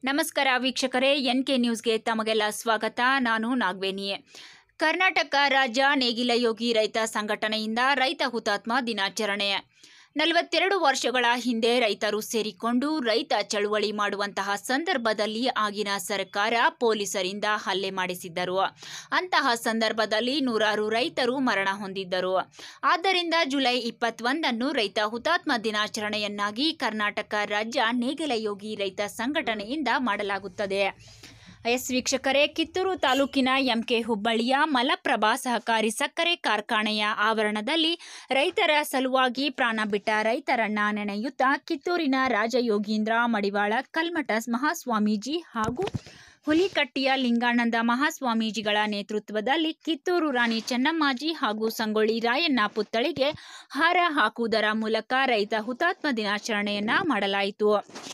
ನಮಸ್ಕಾರ ವೀಕ್ಷಕರೇ N K ನ್ಯೂಸ್ಗೆ ತಮಗೆಲ್ಲ ಸ್ವಾಗತ ನಾನು ನಾಗವೇಣಿ ಕರ್ನಾಟಕ ರಾಜ್ಯ ನೇಗಿಲ ಯೋಗಿ ರೈತ ಸಂಘಟನೆಯಿಂದ ರೈತ ಹುತಾತ್ಮ ದಿನಾಚರಣೆ ನಲವತ್ತೆರಡು ವರ್ಷಗಳ ಹಿಂದೆ ರೈತರು ಸೇರಿಕೊಂಡು ರೈತ ಚಳುವಳಿ ಮಾಡುವಂತಹ ಸಂದರ್ಭದಲ್ಲಿ ಆಗಿನ ಸರ್ಕಾರ ಪೊಲೀಸರಿಂದ ಹಲ್ಲೆ ಮಾಡಿಸಿದ್ದರು ಅಂತಹ ಸಂದರ್ಭದಲ್ಲಿ ನೂರಾರು ರೈತರು ಮರಣ ಹೊಂದಿದ್ದರು ಆದ್ದರಿಂದ ಜುಲೈ ಇಪ್ಪತ್ತೊಂದನ್ನು ರೈತ ಹುತಾತ್ಮ ದಿನಾಚರಣೆಯನ್ನಾಗಿ ಕರ್ನಾಟಕ ರಾಜ್ಯ ನೇಗಿಲ ಯೋಗಿ ರೈತ ಸಂಘಟನೆಯಿಂದ ಮಾಡಲಾಗುತ್ತದೆ ಎಸ್ ವೀಕ್ಷಕರೇ ಕಿತ್ತೂರು ತಾಲೂಕಿನ ಎಂಕೆ ಹುಬ್ಬಳ್ಳಿಯ ಮಲಪ್ರಭಾ ಸಹಕಾರಿ ಸಕ್ಕರೆ ಕಾರ್ಖಾನೆಯ ಆವರಣದಲ್ಲಿ ರೈತರ ಸಲುವಾಗಿ ಪ್ರಾಣ ಬಿಟ್ಟ ರೈತರನ್ನ ನೆನೆಯುತ್ತಾ ಕಿತ್ತೂರಿನ ರಾಜಯೋಗೀಂದ್ರ ಮಡಿವಾಳ ಕಲ್ಮಠ ಮಹಾಸ್ವಾಮೀಜಿ ಹಾಗೂ ಹುಲಿಕಟ್ಟಿಯ ಲಿಂಗಾನಂದ ಮಹಾಸ್ವಾಮೀಜಿಗಳ ನೇತೃತ್ವದಲ್ಲಿ ಕಿತ್ತೂರು ರಾಣಿ ಚೆನ್ನಮ್ಮಾಜಿ ಹಾಗೂ ಸಂಗೊಳ್ಳಿ ರಾಯಣ್ಣ ಪುತ್ಥಳಿಗೆ ಹಾರ ಹಾಕುವುದರ ಮೂಲಕ ರೈತ ಹುತಾತ್ಮ ದಿನಾಚರಣೆಯನ್ನ ಮಾಡಲಾಯಿತು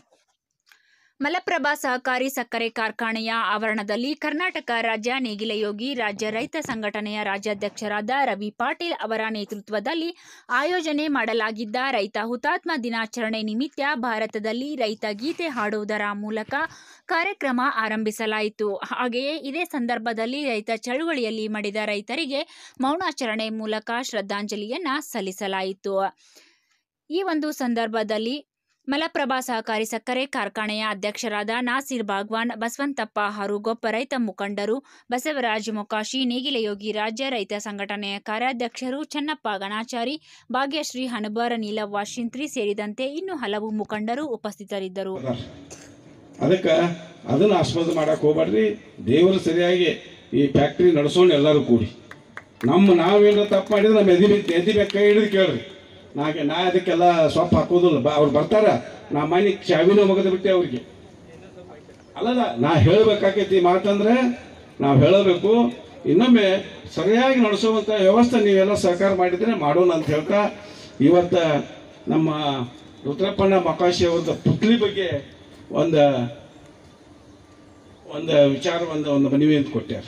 ಮಲಪ್ರಭಾ ಸಹಕಾರಿ ಸಕ್ಕರೆ ಕಾರ್ಖಾನೆಯ ಆವರಣದಲ್ಲಿ ಕರ್ನಾಟಕ ರಾಜ್ಯ ನೇಗಿಲ ಯೋಗಿ ರಾಜ್ಯ ರೈತ ಸಂಘಟನೆಯ ರಾಜ್ಯಾಧ್ಯಕ್ಷರಾದ ರವಿ ಪಾಟೀಲ್ ಅವರ ನೇತೃತ್ವದಲ್ಲಿ ಆಯೋಜನೆ ಮಾಡಲಾಗಿದ್ದ ರೈತ ಹುತಾತ್ಮ ದಿನಾಚರಣೆ ನಿಮಿತ್ತ ಭಾರತದಲ್ಲಿ ರೈತ ಗೀತೆ ಹಾಡುವುದರ ಮೂಲಕ ಕಾರ್ಯಕ್ರಮ ಆರಂಭಿಸಲಾಯಿತು ಹಾಗೆಯೇ ಇದೇ ಸಂದರ್ಭದಲ್ಲಿ ರೈತ ಚಳುವಳಿಯಲ್ಲಿ ಮಡಿದ ರೈತರಿಗೆ ಮೌನಾಚರಣೆ ಮೂಲಕ ಶ್ರದ್ಧಾಂಜಲಿಯನ್ನ ಸಲ್ಲಿಸಲಾಯಿತು ಈ ಒಂದು ಸಂದರ್ಭದಲ್ಲಿ ಮಲಪ್ರಭಾ ಸಹಕಾರಿ ಸಕ್ಕರೆ ಕಾರ್ಖಾನೆಯ ಅಧ್ಯಕ್ಷರಾದ ನಾಸೀರ್ ಬಾಗ್ವಾನ್ ಬಸವಂತಪ್ಪ ಹರುಗೊಪ್ಪ ರೈತ ಮುಖಂಡರು ಬಸವರಾಜ್ ಮೊಕಾಶಿ ನೇಗಿಲಯೋಗಿ ರಾಜ್ಯ ರೈತ ಸಂಘಟನೆಯ ಕಾರ್ಯಾಧ್ಯಕ್ಷರು ಚನ್ನಪ್ಪ ಗಣಾಚಾರಿ ಭಾಗ್ಯಶ್ರೀ ಹಣಬರ್ ನೀಲವ್ವ ಶಿಂತ್ರಿ ಸೇರಿದಂತೆ ಇನ್ನು ಹಲವು ಮುಖಂಡರು ಉಪಸ್ಥಿತರಿದ್ದರು ಅದಕ್ಕೆ ಅದನ್ನು ಆಸ್ಪದ ಮಾಡಕ್ಕೆ ಹೋಗ್ಬೇಡ್ರಿ ದೇವರು ಸರಿಯಾಗಿ ಈ ಫ್ಯಾಕ್ಟ್ರಿ ನಡೆಸೋಣ ಎಲ್ಲರೂ ಕೂಡಿ ನಮ್ಮ ನಾವೇನಾರ ತಪ್ಪು ಮಾಡಿದ್ರೆ ನಮ್ಮ ಎದಿ ಬಿದ್ದು ಎದಿ ಬೇಕು ಕೈ ಹಿಡಿದು ಕೇಳ್ರಿ ನಾಗೆ ನಾ ಅದಕ್ಕೆಲ್ಲ ಸೊಪ್ಪು ಹಾಕೋದಿಲ್ಲ ಬಾ ಅವ್ರು ಬರ್ತಾರ ನಾ ಮನೆ ಚಾವಿನೂ ಮಗದು ಬಿಟ್ಟೆ ಅವ್ರಿಗೆ ಅಲ್ಲಲ್ಲ ನಾ ಹೇಳಬೇಕಾಕೈತಿ ಮಾತಂದ್ರೆ ನಾವು ಹೇಳಬೇಕು ಇನ್ನೊಮ್ಮೆ ಸರಿಯಾಗಿ ನಡೆಸುವಂಥ ವ್ಯವಸ್ಥೆ ನೀವೆಲ್ಲ ಸಹಕಾರ ಮಾಡಿದರೆ ಮಾಡೋಣ ಅಂತ ಹೇಳ್ತಾ ಇವತ್ತು ನಮ್ಮ ರುದ್ರಪ್ಪಣ್ಣ ಮಕಾಶಿ ಅವ್ರದ್ದು ಪುತ್ಲಿ ಬಗ್ಗೆ ಒಂದು ಒಂದು ವಿಚಾರ ಒಂದು ಒಂದು ಮನವಿ ಅಂತ ಕೊಟ್ಟಾರ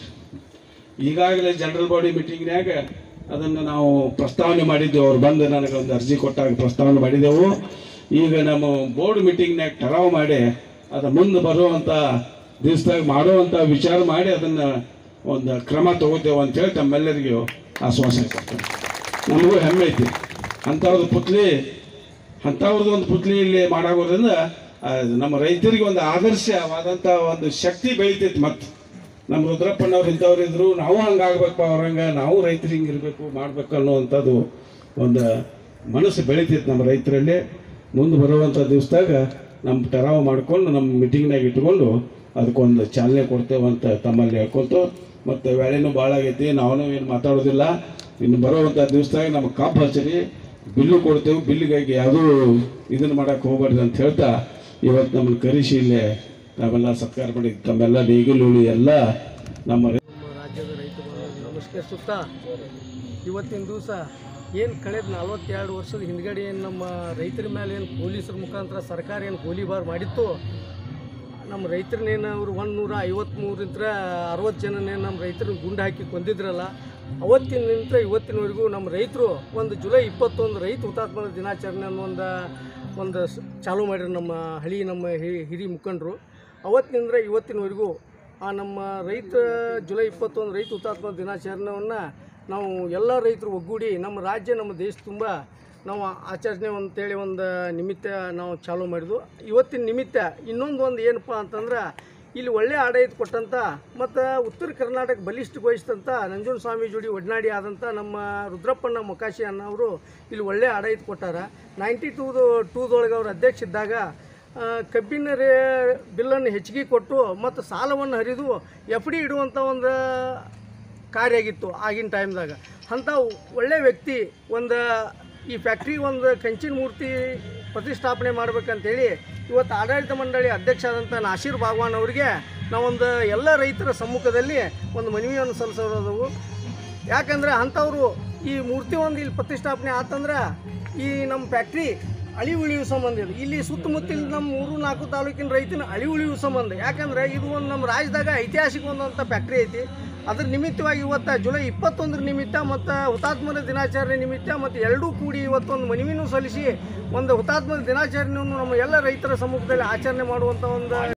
ಈಗಾಗಲೇ ಜನರಲ್ ಬಾಡಿ ಮೀಟಿಂಗ್ನ್ಯಾಗ ಅದನ್ನು ನಾವು ಪ್ರಸ್ತಾವನೆ ಮಾಡಿದ್ದೆವು ಅವ್ರು ಬಂದು ನನಗೆ ಒಂದು ಅರ್ಜಿ ಕೊಟ್ಟಾಗ ಪ್ರಸ್ತಾವನೆ ಮಾಡಿದೆವು ಈಗ ನಮ್ಮ ಬೋರ್ಡ್ ಮೀಟಿಂಗ್ನ್ಯಾಗ ಠರಾವ್ ಮಾಡಿ ಅದು ಮುಂದೆ ಬರುವಂಥ ದಿವಸದಾಗ ಮಾಡುವಂಥ ವಿಚಾರ ಮಾಡಿ ಅದನ್ನು ಒಂದು ಕ್ರಮ ತಗೋತೇವೆ ಅಂತೇಳಿ ತಮ್ಮೆಲ್ಲರಿಗೂ ಆಶ್ವಾಸನೆ ಕೊಡ್ತೇನೆ ನಮಗೂ ಹೆಮ್ಮೆ ಐತಿ ಅಂಥವ್ರದ್ದು ಪುತ್ಲಿ ಅಂಥವ್ರದ್ದು ಒಂದು ಪುತ್ಲಿ ಇಲ್ಲಿ ಮಾಡಾಗೋದ್ರಿಂದ ಆ, ನಮ್ಮ ರೈತರಿಗೆ ಒಂದು ಆದರ್ಶವಾದಂಥ ಒಂದು ಶಕ್ತಿ ಬೆಳಿತೈತಿ ಮತ್ತೆ ನಮ್ಮ ರುದ್ರಪ್ಪನವ್ರು ಇಂಥವ್ರು ಇದ್ರು ನಾವು ಹಂಗಾಗ್ಬೇಕು ಅವ್ರಂಗೆ ನಾವು ರೈತರು ಹಿಂಗಿರ್ಬೇಕು ಮಾಡ್ಬೇಕು ಅನ್ನುವಂಥದ್ದು ಒಂದು ಮನಸ್ಸು ಬೆಳಿತೈತಿ ನಮ್ಮ ರೈತರಲ್ಲಿ ಮುಂದೆ ಬರುವಂಥ ದಿವಸದಾಗ ನಮ್ಮ ಟರಾವ್ ಮಾಡ್ಕೊಂಡು ನಮ್ಮ ಮೀಟಿಂಗ್ನಾಗ ಇಟ್ಕೊಂಡು ಅದಕ್ಕೊಂದು ಚಾಲನೆ ಕೊಡ್ತೇವೆ ಅಂತ ತಮ್ಮಲ್ಲಿ ಹೇಳ್ಕೊತು ಮತ್ತು ವೇಳೆನೂ ಭಾಳ ಆಗೈತಿ ನಾವು ಏನು ಮಾತಾಡೋದಿಲ್ಲ ಇನ್ನು ಬರುವಂಥ ದಿವಸದಾಗ ನಮ್ಮ ಕಾಪ್ ಹಚ್ಚರಿ ಬಿಲ್ಲು ಕೊಡ್ತೇವೆ ಬಿಲ್ಲಿಗಾಗಿ ಯಾವುದೂ ಇದನ್ನು ಮಾಡೋಕೆ ಹೋಗ್ಬಾರ್ದು ಅಂತ ಹೇಳ್ತಾ ಇವತ್ತು ನಮ್ಮನ್ನು ಕರೆಸಿ ಇಲ್ಲೇ ನಾವೆಲ್ಲ ಸತ್ಕಾರ ಮಾಡಿ ತಮ್ಮೆಲ್ಲ ನೇಗಿಲು ಎಲ್ಲ ನಮ್ಮ ರೈ- ನಮ್ಮ ರಾಜ್ಯದ ರೈತ ಬಾಂಧವರಿಗೆ ನಮಸ್ಕರಿಸುತ್ತಾ ಇವತ್ತಿನ ದಿವಸ ಏನು ಕಳೆದ ನಲ್ವತ್ತೆರಡು ವರ್ಷದ ಹಿಂದ್ಗಡೆ ಏನು ನಮ್ಮ ರೈತರ ಮೇಲೆ ಏನು ಪೊಲೀಸರ ಮುಖಾಂತರ ಸರ್ಕಾರ ಏನು ಗೋಲಿಬಾರ್ ಮಾಡಿತ್ತು ನಮ್ಮ ರೈತರನ್ನೇನು ಅವರು ಒಂದು ನೂರ ಐವತ್ತ್ಮೂರಿಂದ ಅರವತ್ತು ಜನನೇನು ನಮ್ಮ ರೈತರನ್ನ ಗುಂಡು ಹಾಕಿ ಕೊಂದಿದ್ರಲ್ಲ ಅವತ್ತಿನಿಂದ ಇವತ್ತಿನವರೆಗೂ ನಮ್ಮ ರೈತರು ಒಂದು ಜುಲೈ ಇಪ್ಪತ್ತೊಂದು ರೈತ ಹುತಾತ್ಮರ ದಿನಾಚರಣೆ ಅನ್ನೋ ಒಂದು ಒಂದು ಸ್- ಚಾಲೂ ಮಾಡಿದ್ರು ನಮ್ಮ ಹಳಿ ನಮ್ಮ ಹಿ- ಹಿರಿಯ ಮುಖಂಡರು ಅವತ್ತಿನಿಂದ ಇವತ್ತಿನವರೆಗೂ ಆ ನಮ್ಮ ರೈತ ಜುಲೈ ಇಪ್ಪತ್ತೊಂದು ರೈತ ಹುತಾತ್ಮ ದಿನಾಚರಣೆಯನ್ನು ನಾವು ಎಲ್ಲ ರೈತರು ಒಗ್ಗೂಡಿ ನಮ್ಮ ರಾಜ್ಯ ನಮ್ಮ ದೇಶ ತುಂಬ ನಾವು ಆಚರಣೆ ಅಂತೇಳಿ ಒಂದು ನಿಮಿತ್ತ ನಾವು ಚಾಲೂ ಮಾಡಿದ್ವು ಇವತ್ತಿನ ನಿಮಿತ್ತ ಇನ್ನೊಂದು ಒಂದು ಏನಪ್ಪ ಅಂತಂದ್ರೆ ಇಲ್ಲಿ ಒಳ್ಳೆ ಆಡಳಿತ ಕೊಟ್ಟಂಥ ಮತ್ತು ಉತ್ತರ ಕರ್ನಾಟಕ ಬಲಿಷ್ಠಗೊಳಿಸಿದಂಥ ನಂಜುನ ಸ್ವಾಮಿ ಜೋಡಿ ಒಡನಾಡಿ ಆದಂಥ ನಮ್ಮ ರುದ್ರಪ್ಪಣ್ಣ ಮೊಕಾಶಿ ಅನ್ನೋರು ಇಲ್ಲಿ ಒಳ್ಳೆ ಆಡಳಿತ ಕೊಟ್ಟಾರ ನೈಂಟಿ ಟೂದು ಟೂದೊಳಗೆ ಅವ್ರ ಅಧ್ಯಕ್ಷ ಇದ್ದಾಗ ಆ, ಕಬ್ಬಿನ ರೇ ಬಿಲ್ಲನ್ನು ಹೆಚ್ಚಿಗೆ ಕೊಟ್ಟು ಮತ್ತು ಸಾಲವನ್ನು ಹರಿದು ಎಫ್ ಡಿ ಇಡುವಂಥ ಒಂದು ಕಾರ್ಯ ಆಗಿತ್ತು ಆಗಿನ ಟೈಮ್ದಾಗ ಅಂಥ ಒಳ್ಳೆ ವ್ಯಕ್ತಿ ಒಂದು ಈ ಫ್ಯಾಕ್ಟ್ರಿ ಒಂದು ಕಂಚಿನ ಮೂರ್ತಿ ಪ್ರತಿಷ್ಠಾಪನೆ ಮಾಡ್ಬೇಕಂತೇಳಿ ಇವತ್ತು ಆಡಳಿತ ಮಂಡಳಿ ಅಧ್ಯಕ್ಷ ಆದಂಥ ನಾಸೀರ್ ಬಾಗ್ವಾನ್ ಅವರಿಗೆ ನಾವೊಂದು ಎಲ್ಲ ರೈತರ ಸಮ್ಮುಖದಲ್ಲಿ ಒಂದು ಮನವಿಯನ್ನು ಸಲ್ಲಿಸೋದವು ಯಾಕಂದ್ರೆ ಅಂಥವ್ರು ಈ ಮೂರ್ತಿ ಒಂದು ಇಲ್ಲಿ ಪ್ರತಿಷ್ಠಾಪನೆ ಆತಂದ್ರೆ ಈ ನಮ್ಮ ಫ್ಯಾಕ್ಟ್ರಿ ಅಳಿ ಉಳಿಯುವ ಸಂಬಂಧ ಇದು ಇಲ್ಲಿ ಸುತ್ತಮುತ್ತಲಿನ ನಮ್ಮ ಮೂರು ನಾಲ್ಕು ತಾಲೂಕಿನ ರೈತನ ಅಳಿ ಉಳಿಯುವ ಸಂಬಂಧ ಯಾಕಂದ್ರೆ ಇದು ಒಂದು ನಮ್ಮ ರಾಜ್ಯದಾಗ ಐತಿಹಾಸಿಕ ಒಂದಂಥ ಫ್ಯಾಕ್ಟ್ರಿ ಐತಿ ಅದ್ರ ನಿಮಿತ್ತವಾಗಿ ಇವತ್ತು ಜುಲೈ ಇಪ್ಪತ್ತೊಂದರ ನಿಮಿತ್ತ ಮತ್ತು ಹುತಾತ್ಮರ ದಿನಾಚರಣೆ ನಿಮಿತ್ತ ಮತ್ತು ಎರಡೂ ಕೂಡಿ ಇವತ್ತೊಂದು ಮನವಿನೂ ಸಲ್ಲಿಸಿ ಒಂದು ಹುತಾತ್ಮರ ದಿನಾಚರಣೆಯನ್ನು ನಮ್ಮ ಎಲ್ಲ ರೈತರ ಸಮ್ಮುಖದಲ್ಲಿ ಆಚರಣೆ ಮಾಡುವಂಥ ಒಂದು